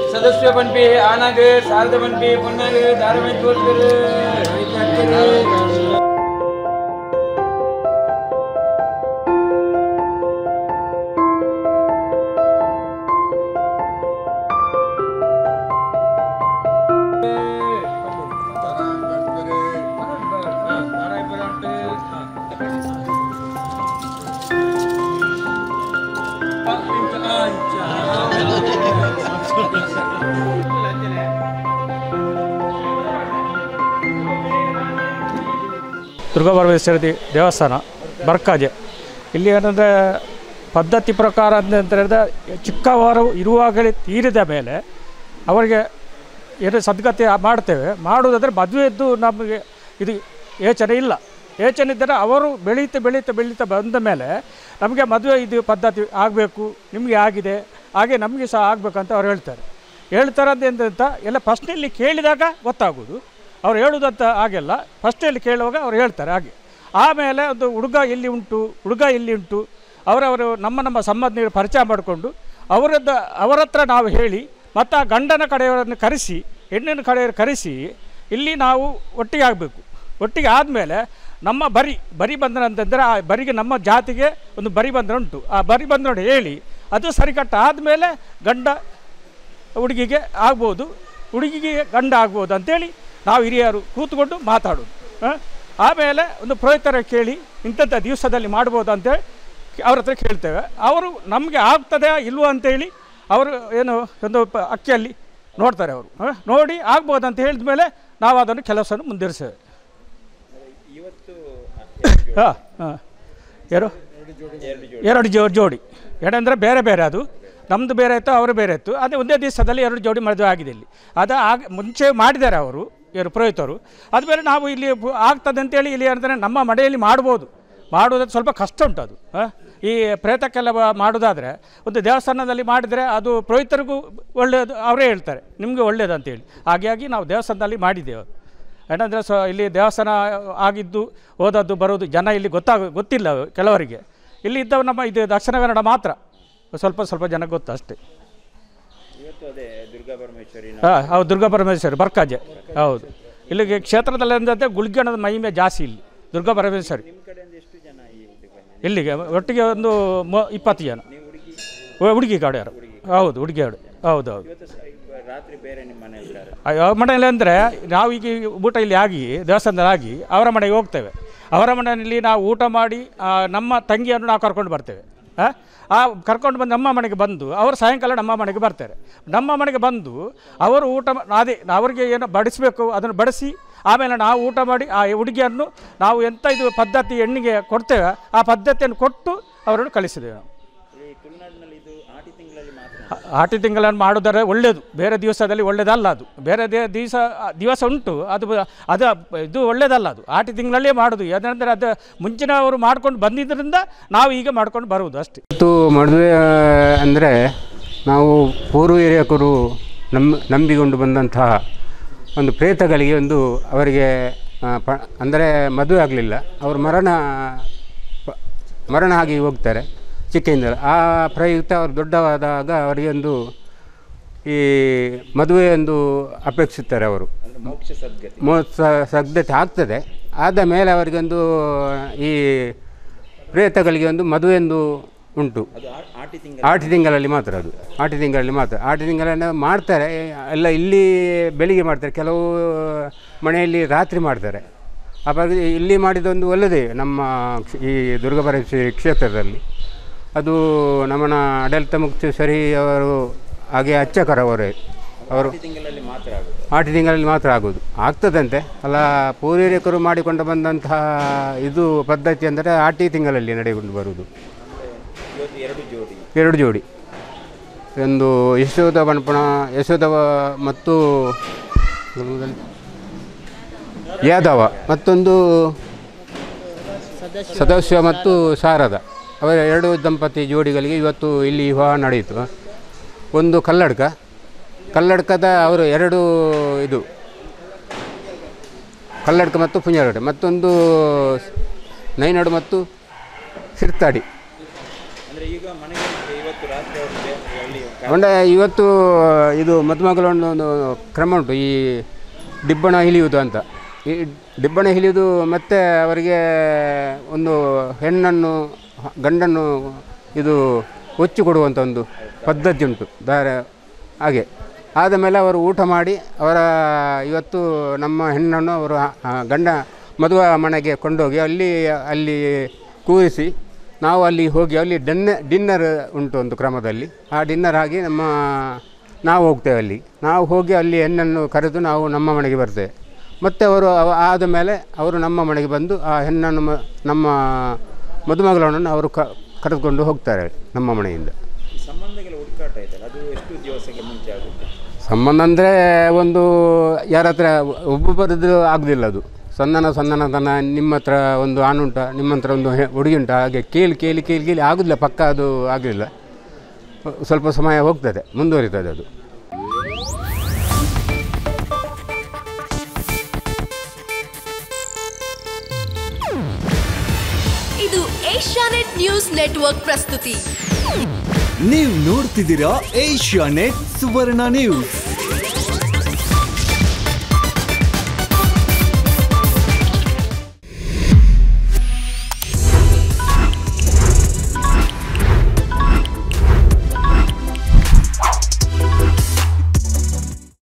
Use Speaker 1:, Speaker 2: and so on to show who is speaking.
Speaker 1: ಸದಸ್ಯ ಪನ್ಪಿ ಆನಾಗರ್ ಶಾರದ ಪನ್ಪಿ ಪೊನ್ನಾಗರ್ ಧಾರಾವಾಹಿ ತೋರ್ಸ್ಕರ್
Speaker 2: ದುರ್ಗಾಪರಮೇಶ್ವರಿ ದೇ- ದೇವಸ್ಥಾನ ಬರ್ಕಾಜೆ ಇಲ್ಲಿ ಏನಂದರೆ ಪದ್ಧತಿ ಪ್ರಕಾರ ಅಂತ ಹೇಳಿದ್ರೆ ಚಿಕ್ಕವರು ಇರುವಾಗಲೇ ತೀರಿದ ಮೇಲೆ ಅವರಿಗೆ ಏನು ಸದ್ಗತಿ ಮಾಡ್ತೇವೆ ಮಾಡುವುದಾದರೆ ಮದುವೆದ್ದು ನಮಗೆ ಇದು ಯೋಚನೆ ಇಲ್ಲ ಯೋಚನೆ ಇದ್ದರೆ ಅವರು ಬೆಳೀತಾ ಬೆಳೀತಾ ಬೆಳೀತಾ ಬಂದ ಮೇಲೆ ನಮಗೆ ಮದುವೆ ಇದು ಪದ್ಧತಿ ಆಗಬೇಕು ನಿಮಗೆ ಆಗಿದೆ ಹಾಗೆ ನಮಗೆ ಸಹ ಆಗಬೇಕಂತ ಅವ್ರು ಹೇಳ್ತಾರೆ ಹೇಳ್ತಾರದ್ದು ಎಂತ ಎಲ್ಲ ಫಸ್ಟಲ್ಲಿ ಕೇಳಿದಾಗ ಗೊತ್ತಾಗೋದು ಅವ್ರು ಹೇಳುವುದಂತ ಹಾಗೆಲ್ಲ ಫಸ್ಟಲ್ಲಿ ಕೇಳುವಾಗ ಅವ್ರು ಹೇಳ್ತಾರೆ ಹಾಗೆ ಆಮೇಲೆ ಒಂದು ಹುಡುಗ ಎಲ್ಲಿ ಉಂಟು ಹುಡುಗ ಎಲ್ಲಿ ಉಂಟು ಅವರವರು ನಮ್ಮ ನಮ್ಮ ಸಂಬಂಧಿಕರು ಪರಿಚಯ ಮಾಡಿಕೊಂಡು ಅವರದ್ದು ಅವರ ಹತ್ರ ನಾವು ಹೇಳಿ ಮತ್ತು ಆ ಗಂಡನ ಕಡೆಯವರನ್ನು ಕರೆಸಿ ಹೆಣ್ಣಿನ ಕಡೆಯವರು ಕರೆಸಿ ಇಲ್ಲಿ ನಾವು ಒಟ್ಟಿಗೆ ಆಗಬೇಕು ಒಟ್ಟಿಗೆ ಆದಮೇಲೆ ನಮ್ಮ ಬರಿ ಬರಿ ಬಂಧನ ಅಂತಂದರೆ ಆ ಬರಿಗೆ ನಮ್ಮ ಜಾತಿಗೆ ಒಂದು ಬರಿ ಬಂಧನ ಉಂಟು ಆ ಬರಿ ಬಂಧನ ಹೇಳಿ ಅದು ಸರಿಕಟ್ಟ ಆದಮೇಲೆ ಗಂಡ ಹುಡುಗಿಗೆ ಆಗ್ಬೋದು ಹುಡುಗಿಗೆ ಗಂಡ ಆಗ್ಬೋದು ಅಂತೇಳಿ ನಾವು ಹಿರಿಯರು ಕೂತ್ಕೊಂಡು ಮಾತಾಡೋದು ಆ? ಆಮೇಲೆ ಒಂದು ಪುರೋಹಿತರ ಕೇಳಿ ಇಂಥದ್ದು ದಿವಸದಲ್ಲಿ ಮಾಡ್ಬೋದು ಅಂತೇಳಿ ಅವ್ರ ಹತ್ರ ಕೇಳ್ತೇವೆ ಅವರು ನಮಗೆ ಆಗ್ತದೆ ಇಲ್ವೋ ಅಂತೇಳಿ ಅವರು ಏನು ಒಂದು ಪ- ಅಕ್ಕಿಯಲ್ಲಿ ನೋಡ್ತಾರೆ ಅವರು ಆ? ನೋಡಿ ಆಗ್ಬೋದು ಅಂತ ಹೇಳಿದ ಮೇಲೆ ನಾವು ಅದನ್ನು ಕೆಲಸವನ್ನು ಮುಂದುವರಿಸ್ತೇವೆ ಹಾಂ ಹಾಂ ಯಾರು ಎರಡು ಜೋ ಜೋಡಿ ಎರಡಂದರೆ ಬೇರೆ ಬೇರೆ ಅದು ನಮ್ಮದು ಬೇರೆ ಇತ್ತು ಅವರು ಬೇರೆ ಇತ್ತು ಅದೇ ಒಂದೇ ದಿವಸದಲ್ಲಿ ಎರಡು ಜೋಡಿ ಮದುವೆ ಆಗಿದೆ ಇಲ್ಲಿ ಅದು ಆಗ ಮುಂಚೆ ಮಾಡಿದ್ದಾರೆ ಅವರು ಇವರು ಪುರೋಹಿತರು ಅದು ಬೇರೆ ನಾವು ಇಲ್ಲಿ ಬು- ಆಗ್ತದೆ ಅಂತೇಳಿ ಇಲ್ಲಿ ಅಂದರೆ ನಮ್ಮ ಮನೆಯಲ್ಲಿ ಮಾಡ್ಬೋದು ಮಾಡುವುದಾದ್ರೆ ಸ್ವಲ್ಪ ಕಷ್ಟ ಉಂಟು ಅದು ಆ? ಈ ಪ್ರೇತಕ್ಕೆಲ್ಲ ಬ- ಮಾಡೋದಾದರೆ ಒಂದು ದೇವಸ್ಥಾನದಲ್ಲಿ ಮಾಡಿದರೆ ಅದು ಪುರೋಹಿತರಿಗೂ ಒಳ್ಳೆಯದು ಅವರೇ ಹೇಳ್ತಾರೆ ನಿಮಗೆ ಒಳ್ಳೆಯದು ಅಂತೇಳಿ ಹಾಗಾಗಿ ನಾವು ದೇವಸ್ಥಾನದಲ್ಲಿ ಮಾಡಿದ್ದೇವೆ ಏನಂದರೆ ಸೊ ಇಲ್ಲಿ ದೇವಸ್ಥಾನ ಆಗಿದ್ದು ಹೋದದ್ದು ಬರೋದು ಜನ ಇಲ್ಲಿ ಗೊತ್ತಾಗ ಗೊತ್ತಿಲ್ಲ ಕೆಲವರಿಗೆ ಇಲ್ಲಿ ಇದ್ದವು ನಮ್ಮ ಇದು ದಕ್ಷಿಣ ಕನ್ನಡ ಮಾತ್ರ ಸ್ವಲ್ಪ ಸ್ವಲ್ಪ ಜನಕ್ಕೆ ಗೊತ್ತು ಅಷ್ಟೇ
Speaker 3: ಇವತ್ತು ಅದೇ ದುರ್ಗಾ ಪರಮೇಶ್ವರಿನ
Speaker 2: ಹಾಂ ಹೌದು ದುರ್ಗಾ ಪರಮೇಶ್ವರಿ ಬರ್ಕಾಜೆ ಹೌದು ಇಲ್ಲಿಗೆ ಕ್ಷೇತ್ರದಲ್ಲಿ ಅಂದರೆ ಗುಳ್ಗಿಣದ ಮಹಿಮೆ ಜಾಸ್ತಿ ಇಲ್ಲಿ ದುರ್ಗಾ ಪರಮೇಶ್ವರಿ
Speaker 3: ನಿಮ್ಮ ಕಡೆಯಿಂದ ಎಷ್ಟು ಜನ ಈ ಇದಕ್ಕೆ ಬಂದಿದ್ದಾರೆ?
Speaker 2: ಇಲ್ಲಿಗೆ ಒಟ್ಟಿಗೆ ಒಂದು ಮೊ ಇಪ್ಪತ್ತು ಜನ
Speaker 3: ನೀವು ಹುಡುಗಿ
Speaker 2: ಹು- ಹುಡುಗಿ ಕಡೆಯವರು ಹೌದು ಹುಡುಗಿ ಕಡೆ ಹೌದು ಹೌದು
Speaker 3: ಇವತ್ತು ಸ- ಇವ- ರಾತ್ರಿ ಬೇರೆ ನಿಮ್ಮ ಮನೆ ಇದ್ದಾರೆ
Speaker 2: ಅವ್ರ ಮನೆಯಲ್ಲಿ ಅಂದರೆ ನಾವೀಗ ಊಟ ಇಲ್ಲಿ ಆಗಿ ದೇವಸ್ಥಾನದಲ್ಲಿ ಆಗಿ ಅವರ ಮನೆಗೆ ಹೋಗ್ತೇವೆ ಅವರ ಮನೆಯಲ್ಲಿ ನಾವು ಊಟ ಮಾಡಿ ಆ, ನಮ್ಮ ತಂಗಿಯನ್ನು ನಾವು ಕರ್ಕೊಂಡು ಬರ್ತೇವೆ ಆ? ಆ ಕರ್ಕೊಂಡು ಬಂದು ನಮ್ಮ ಮನೆಗೆ ಬಂದು ಅವರು ಸಾಯಂಕಾಲ ನಮ್ಮ ಮನೆಗೆ ಬರ್ತಾರೆ ನಮ್ಮ ಮನೆಗೆ ಬಂದು ಅವರು ಊಟ ಮಾ- ಅದೇ ಅವರಿಗೆ ಏನು ಬಡಿಸಬೇಕು ಅದನ್ನು ಬಡಿಸಿ ಆಮೇಲೆ ನಾವು ಊಟ ಮಾಡಿ ಆ ಹುಡುಗಿಯನ್ನು ನಾವು ಎಂಥ ಇದು ಪದ್ಧತಿ ಹೆಣ್ಣಿಗೆ ಕೊಡ್ತೇವೆ ಆ ಪದ್ಧತಿಯನ್ನು ಕೊಟ್ಟು ಅವರನ್ನು ಕಳಿಸಿದ್ದೇವೆ ನಾವು
Speaker 3: ಈ ತುಳುನಾಡಿನಲ್ಲಿ ಇದು ಆಟಿ ತಿಂಗಳಲ್ಲಿ ಮಾತ್ರ
Speaker 2: ಆ- ಆಟಿ ತಿಂಗಳನ್ನು ಮಾಡೋದರೆ ಒಳ್ಳೆಯದು ಬೇರೆ ದಿವಸದಲ್ಲಿ ಒಳ್ಳೆಯದಲ್ಲ ಅದು ಬೇರೆ ದೇ ದಿವಸ ದಿವಸ ಉಂಟು ಅದು ಬ- ಅದು ಇದು ಒಳ್ಳೆಯದಲ್ಲ ಅದು ಆಟಿ ತಿಂಗಳಲ್ಲೇ ಮಾಡೋದು ಯಾಕಂದರೆ ಅದು ಮುಂಚಿನವರು ಮಾಡ್ಕೊಂಡು ಬಂದಿದ್ದರಿಂದ ನಾವು ಈಗ ಮಾಡ್ಕೊಂಡು ಬರುವುದು ಅಷ್ಟೇ
Speaker 4: ಇವತ್ತು ಮದುವೆ ಅಂದರೆ ನಾವು ಪೂರ್ವ ಹಿರಿಯಕರು ನಂಬ ನಂಬಿಕೊಂಡು ಬಂದಂತಹ ಒಂದು ಪ್ರೇತಗಳಿಗೆ ಒಂದು ಅವರಿಗೆ ಆ, ಪ ಅಂದರೆ ಮದುವೆ ಆಗಲಿಲ್ಲ ಅವರು ಮರಣ ಪ- ಮರಣ ಆಗಿ ಹೋಗ್ತಾರೆ ಚಿಕ್ಕೆಯಿಂದ ಆ ಪ್ರಯುಕ್ತ ಅವರು ದೊಡ್ಡವಾದಾಗ ಅವರಿಗೆ ಒಂದು ಈ ಮದುವೆ ಒಂದು ಅಪೇಕ್ಷಿಸ್ತಾರೆ ಅವರು
Speaker 3: ಅಂದ್ರೆ ಮೋಕ್ಷ ಸದ್ಗತಿ
Speaker 4: ಮೋ ಸ- ಸದ್ಧತೆ ಆಗ್ತದೆ ಆದ ಮೇಲೆ ಅವರಿಗೊಂದು ಈ ಪ್ರೇತಗಳಿಗೆ ಒಂದು ಮದುವೆ ಒಂದು ಉಂಟು
Speaker 3: ಅದು ಆ- ಆಟಿ ತಿಂಗಳ
Speaker 4: ಆಟಿ ತಿಂಗಳಲ್ಲಿ ಮಾತ್ರ ಅದು ಆಟಿ ತಿಂಗಳಲ್ಲಿ ಮಾತ್ರ ಆಟಿ ತಿಂಗಳನ್ನು ಮಾಡ್ತಾರೆ ಎಲ್ಲ ಇಲ್ಲಿ ಬೆಳಿಗ್ಗೆ ಮಾಡ್ತಾರೆ ಕೆಲವು ಮನೆಯಲ್ಲಿ ರಾತ್ರಿ ಮಾಡ್ತಾರೆ ಅವಾಗ ಇಲ್ಲಿ ಮಾಡಿದೊಂದು ಒಳ್ಳೆಯದೇ ನಮ್ಮ ಕ್ಷ- ಈ ದುರ್ಗಾಪರಮೇಶ್ವರಿ ಕ್ಷೇತ್ರದಲ್ಲಿ ಅದು ನಮ್ಮನ ಆಡಳಿತ ಮುಕ್ತೇಶ್ವರಿ ಅವರು ಹಾಗೆ ಅಚ್ಚಕರವರೇ ಅವರು
Speaker 3: ಆಟಿ ತಿಂಗಳಲ್ಲಿ ಮಾತ್ರ ಆಗುತ್ತೆ
Speaker 4: ಆಟಿ ತಿಂಗಳಲ್ಲಿ ಮಾತ್ರ ಆಗೋದು ಆಗ್ತದಂತೆ ಅಲ್ಲ ಪೂರ್ವೀಕರು ಮಾಡಿಕೊಂಡು ಬಂದಂತಹ ಇದು ಪದ್ಧತಿ ಅಂದರೆ ಆಟಿ ತಿಂಗಳಲ್ಲಿ ನಡೆಕೊಂಡು ಬರುವುದು
Speaker 3: ಇವತ್ತು ಎರಡು ಜೋಡಿ
Speaker 4: ಎರಡು ಜೋಡಿ ಒಂದು ಯಶೋಧ ಬಣಪಣ ಯಶೋಧ ಮತ್ತು ಯಾದವ ಮತ್ತೊಂದು ಸದಸ್ಯ ಮತ್ತು ಶಾರದ ಅವರ ಎರಡು ದಂಪತಿ ಜೋಡಿಗಳಿಗೆ ಇವತ್ತು ಇಲ್ಲಿ ವಿವಾಹ ನಡೆಯಿತು ಒಂದು ಕಲ್ಲಡ್ಕ ಕಲ್ಲಡ್ಕದ ಅವರು ಎರಡು ಇದು ಕಲ್ಲಡ್ಕ ಮತ್ತು ಪುಂಜಾರಗಡೆ ಮತ್ತೊಂದು ನೈನಾಡು ಮತ್ತು ಸಿರ್ತಾಡಿ
Speaker 3: ಅಂದ್ರೆ ಈಗ ಮನೆಗೆ ಇವತ್ತು ರಾತ್ರಿ ಅವರು ಅಲ್ಲಿ
Speaker 4: ಅಂದರೆ ಇವತ್ತು ಇದು ಮದುಮಗಳ ಒಂದು ಒಂದು ಕ್ರಮ ಉಂಟು ಈ ದಿಬ್ಬಣ ಹಿಲಿಯುವುದು ಅಂತ ಈ ದಿಬ್ಬಣ ಹಿಲಿಯುವುದು ಮತ್ತು ಅವರಿಗೆ ಒಂದು ಹೆಣ್ಣನ್ನು ಗಂಡನ್ನು ಇದು ಒಚ್ಚಿ ಕೊಡುವಂಥ ಒಂದು ಪದ್ಧತಿ ಉಂಟು ದಾರ ಹಾಗೆ ಆದ ಮೇಲೆ ಅವರು ಊಟ ಮಾಡಿ ಅವರ ಇವತ್ತು ನಮ್ಮ ಹೆಣ್ಣನ್ನು ಅವರು ಆ, ಗಂಡ ಮದುವೆ ಮನೆಗೆ ಕೊಂಡೋಗಿ ಅಲ್ಲಿ ಅಲ್ಲಿ ಕೂರಿಸಿ ನಾವು ಅಲ್ಲಿ ಹೋಗಿ ಅಲ್ಲಿ ಡಿನ್ನ ಡಿನ್ನರ್ ಉಂಟು ಒಂದು ಕ್ರಮದಲ್ಲಿ ಆ ಡಿನ್ನರ್ ಆಗಿ ನಮ್ಮ ನಾವು ಹೋಗ್ತೇವೆ ಅಲ್ಲಿ ನಾವು ಹೋಗಿ ಅಲ್ಲಿ ಹೆಣ್ಣನ್ನು ಕರೆದು ನಾವು ನಮ್ಮ ಮನೆಗೆ ಬರ್ತೇವೆ ಮತ್ತು ಅವರು ಅವ- ಆದ ಮೇಲೆ ಅವರು ನಮ್ಮ ಮನೆಗೆ ಬಂದು ಆ ಹೆಣ್ಣನ್ನು ಮ- ನಮ್ಮ ಮದುಮಗಳನ್ನು ಅವರು ಕ ಕರೆದುಕೊಂಡು ಹೋಗ್ತಾರೆ ನಮ್ಮ ಮನೆಯಿಂದ
Speaker 3: ಈ ಸಂಬಂಧಗಳ ಹುಡುಕಾಟ ಐತಲ್ಲ ಅದು ಎಷ್ಟು ದಿವಸಕ್ಕೆ ಮುಂಚೆ ಆಗುತ್ತೆ
Speaker 4: ಸಂಬಂಧ ಅಂದರೆ ಒಂದು ಯಾರ ಹತ್ರ ಒಬ್ಬೊಬ್ಬರದ್ದು ಆಗೋದಿಲ್ಲ ಅದು ಸಂದನ ಸಂದನ ತನ ನಿಮ್ಮ ಹತ್ರ ಒಂದು ಆನುಂಟ ನಿಮ್ಮ ಹತ್ರ ಒಂದು ಹೆ- ಹುಡುಗಿ ಉಂಟ ಹಾಗೆ ಕೇಳಿ ಕೇಳಿ ಕೇಳಿ ಕೇಳಿ ಆಗೋದಿಲ್ಲ ಪಕ್ಕ ಅದು ಆಗಲಿಲ್ಲ ಸ್ವಲ್ಪ ಸಮಯ ಹೋಗ್ತದೆ ಮುಂದುವರಿತದೆ ಅದು
Speaker 5: ಇದು ಏಷ್ಯಾನೆಟ್ ನ್ಯೂಸ್ ನೆಟ್ವರ್ಕ್ ಪ್ರಸ್ತುತಿ
Speaker 6: ನೀವು ನೋಡ್ತಿದ್ದೀರಾ ಏಷ್ಯಾ ನೆಟ್ ಸುವರ್ಣ ನ್ಯೂಸ್